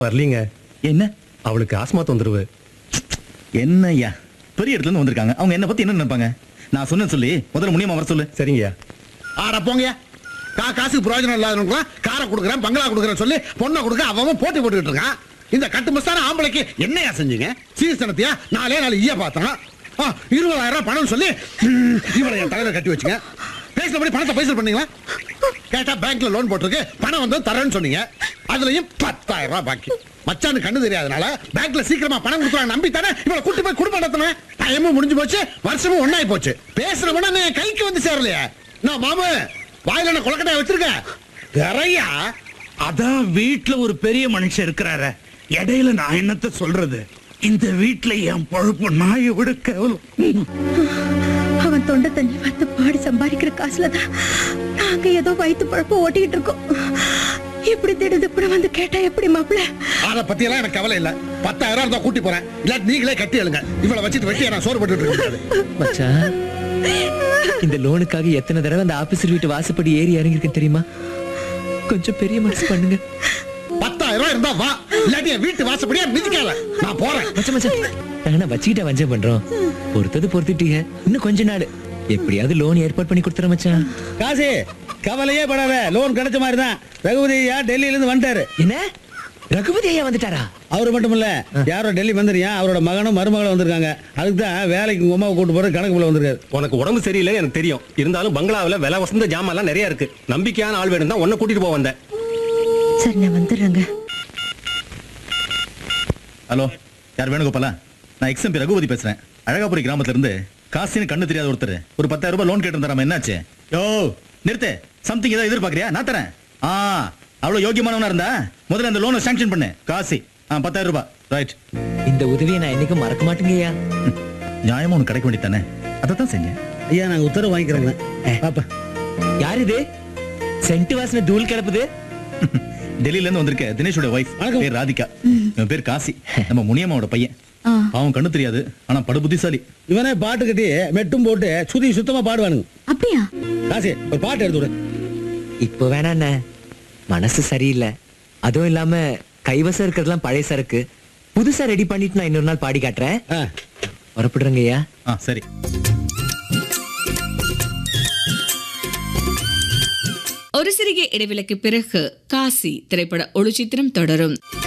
வரலீங்க என்ன அவளுக்கு ஆஸ்மா தொந்தரவு என்ன ஐயா பெரிய இடத்துல இருந்து வந்திருக்காங்க அவங்க என்ன பத்தி என்ன நினைப்பாங்க நான் சொன்னேன்னு சொல்லி முதல்ல முடியாம வர சொல்லு சரிங்கய்யா ஆட போங்க கா காசுக்கு பிரயோஜனம் இல்லாதவங்களுக்குலாம் காரை கொடுக்குறேன் பங்களா கொடுக்குறேன் சொல்லி பொண்ணை கொடுக்க அவன் போட்டி போட்டுக்கிட்டு இருக்கான் இந்த கட்டு மஸ்தான ஆம்பளைக்கு என்னையா செஞ்சீங்க சீசனத்தையா நாலே நாலு ஈய பார்த்தான் ஆ, இருபதாயிரம் ரூபாய் பணம் சொல்லி ம், இவளை என் தலையில கட்டி வச்சுங்க பேசினபடி பணத்தை பைசல் பண்ணீங்களா கேட்டா பேங்க்ல லோன் போட்டிருக்கு பணம் வந்து தரேன்னு சொன்னீங்க அதுலயும் பத்தாயிரம் ரூபாய் பாக்கி மச்சானு கண்ணு தெரியாதனால பேங்க்ல சீக்கிரமா பணம் கொடுத்துறாங்க நம்பி தானே இவளை கூட்டி போய் குடும்பம் நடத்தினேன் டைமும் முடிஞ்சு போச்சு வருஷமும் ஒண்ணாயி போச்சு பேசுற உடனே என் கைக்கு வந்து சேரலையே நான் மாமு வாயில என்ன கொலக்கட்டையா வச்சிருக்கேன் நிறையா அதான் வீட்ல ஒரு பெரிய மனுஷன் இருக்கிறாரு இடையில நான் என்னத்த சொல்றது இந்த வீட்ல என் பொழப்பு நாயை விட கேவலம் அவன் தொண்டை தண்ணி வந்து பாடி சம்பாதிக்கிற காசுல தான் நாங்க ஏதோ வயிற்று பழப்ப ஓட்டிக்கிட்டு இருக்கோம் இப்படி திடுது கூட வந்து கேட்டா எப்படி மாப்பிள்ள அத பத்தி எல்லாம் எனக்கு கவலை இல்ல பத்தாயிரம் ரூபாய் கூட்டி போறேன் இல்லாட்டி நீங்களே கட்டி எழுங்க இவளை வச்சுட்டு வெட்டி நான் சோறு போட்டுட்டு இருக்க முடியாது மச்சான் இந்த லோனுக்காக எத்தனை தடவை அந்த ஆபீசர் வீட்டு வாசப்படி ஏறி இறங்கியிருக்கேன் தெரியுமா கொஞ்சம் பெரிய மனசு பண்ணுங்க பத்தாயிரம் ரூபாய் இருந்தா வா இல்லாட்டி என் வீட்டு வாசப்படியா மிதிக்காத நான் போறேன் மச்சான் மச்சான் நாங்க வச்சுக்கிட்ட வஞ்சம் பண்றோம் பொறுத்தது பொறுத்துட்டீங்க இன்னும் கொஞ்ச நாள் எப்படியாவது லோன் ஏற்பாடு பண்ணி கொடுத்துறேன் மச்சான் காசு கவலையே படாத லோன் கிடைச்ச மாதிரி தான் ரகுபதி ஐயா டெல்லியில இருந்து வந்துட்டாரு என்ன ரகுபதி ஐயா வந்துட்டாரா அவரு மட்டும் இல்ல யாரோ டெல்லி வந்துறியா அவரோட மகனும் மருமகளும் வந்திருக்காங்க அதுக்கு தான் வேலைக்கு உங்க அம்மாவை கூட்டு போறது கணக்கு போல வந்திருக்காரு உனக்கு உடம்பு சரியில்லைன்னு எனக்கு தெரியும் இருந்தாலும் பங்களாவுல விலை வசந்த ஜாமான்லாம் நிறைய இருக்கு நம்பிக்கையான ஆள் வேணும் தான் உன்னை கூட்டிட்டு போக வந்தேன் சரி நான் வந்துடுறேங்க ஹலோ யார் வேணுகோபாலா நான் எக்ஸம்பி ரகுபதி பேசுறேன் அழகாபுரி கிராமத்துல இருந்து காசின்னு கண்ணு தெரியாத ஒருத்தர் ஒரு பத்தாயிரம் ரூபாய் லோன் கேட்டு தராம என்னாச்சு யோ நிறுத்து சம்திங் ஏதாவது எதிர்பார்க்கறியா நான் தரேன் ஆ அவ்வளவு யோகியமானவனா இருந்தா முதல்ல அந்த லோனை சாங்ஷன் பண்ணு காசி ஆ பத்தாயிரம் ரூபாய் ரைட் இந்த உதவியை நான் என்னைக்கும் மறக்க மாட்டேங்க ஐயா நியாயமா உனக்கு கிடைக்க வேண்டியதானே அதை தான் செஞ்சேன் ஐயா நாங்க உத்தரவு வாங்கிக்கிறோங்க பாப்பா யார் இது சென்ட் வாசனை தூள் கிளப்புது டெல்லியில இருந்து வந்திருக்க தினேஷோட ஒய்ஃப் வணக்கம். பேர் ராதிகா இவன் பேர் காசி நம்ம முனியம்மாவோட பையன் ஆ. அவன் கண்ணு தெரியாது ஆனா படு புத்திசாலி இவனே பாட்டு கட்டி மெட்டும் போட்டு சுதி சுத்தமா பாடுவானுங்க அப்படியா காசு ஒரு பாட்டு எடுத்து விடு இப்போ வேணா அண்ணே மனசு சரியில்லை அதுவும் இல்லாம கைவசம் இருக்கிறதுலாம் பழைய சரக்கு புதுசா ரெடி பண்ணிட்டு நான் இன்னொரு நாள் பாடி காட்டுறேன் ஆ. புறப்படுறேங்க ஐயா ஆ சரி ஒரு சிறிய இடைவெளிக்கு பிறகு காசி திரைப்பட ஒளிச்சித்திரம் தொடரும்